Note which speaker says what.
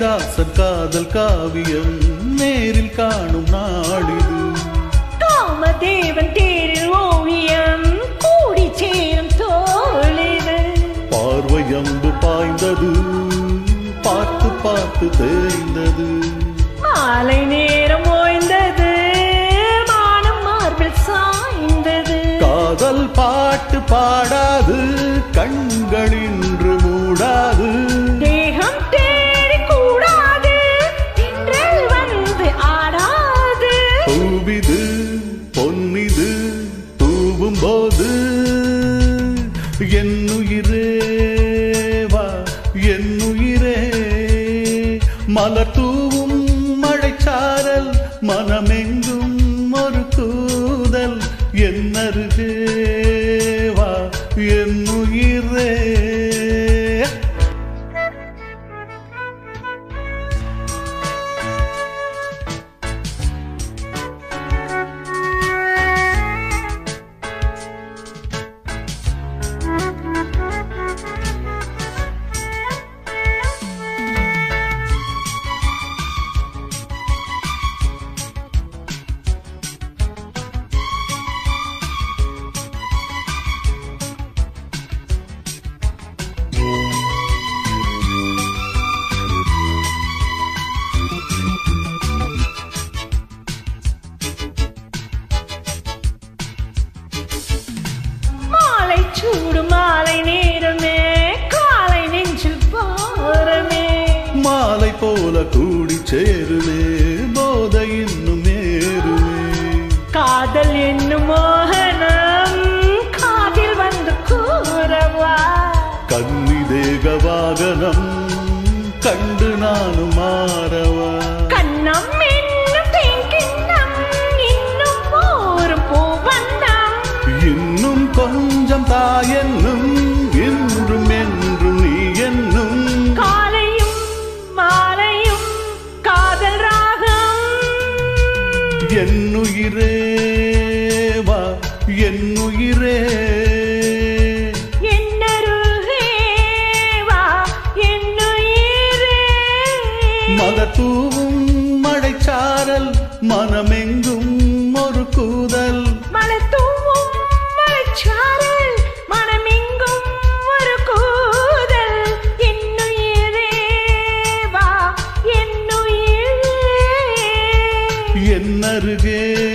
Speaker 1: கண்ணதாசன் காதல் காவியம் நேரில் காணும் நாளிது
Speaker 2: காமதேவன் தேரில் ஓவியம் கூடி சேரும் தோழிது
Speaker 1: பார்வையம்பு பாய்ந்தது பார்த்து பார்த்து தேய்ந்தது
Speaker 2: மாலை நேரம் ஓய்ந்தது மானம் மார்பில் சாய்ந்தது
Speaker 1: காதல் பாட்டு பாடாது கண்கள் இன்று மூடாது
Speaker 2: தேகம் தேடி கூடாது தின்றல் வந்து ஆடாது
Speaker 1: பூவிது பொன்னிது தூவும் போது என்னுயிரே வா என்னுயிரே மலர் தூவும் மழைச்சாரல் மனமெங்கும் ஒரு கூதல் என்னருகே வா என்னுயிரே
Speaker 2: மாலை சூடு மாலை நேரமே காலை நெஞ்சில் பாரமே
Speaker 1: மாலை போல கூடி சேருமே போதை இன்னும் ஏறுமே
Speaker 2: காதல் என்னும் மோகனம் காதில் வந்து கூறவா
Speaker 1: கன்னி தேக வாகனம் கண்டு நானும் மாறவா
Speaker 2: கண்ணம் என்னும் தேங்கிண்ணம் இன்னும் போரும் பூவண்ணம்
Speaker 1: இன்னும் கொஞ்சம் தாயென்னும் இன்றும் என்றும் நீ என்னும்
Speaker 2: காலையும் மாலையும் காதல் ராகம்
Speaker 1: என்னுயிரே வா என்னுயிரே
Speaker 2: என்னருகே வா என்னுயிரே
Speaker 1: மலத்தூவும் மழைச்சாரல் மனமெங்கும் ஒரு கூதல்
Speaker 2: மலத்தூவும் மலைச்சாரல் மனமெங்கும் ஒரு கூதல் என்னுயிரே வா என்னுயிரே
Speaker 1: என்னருகே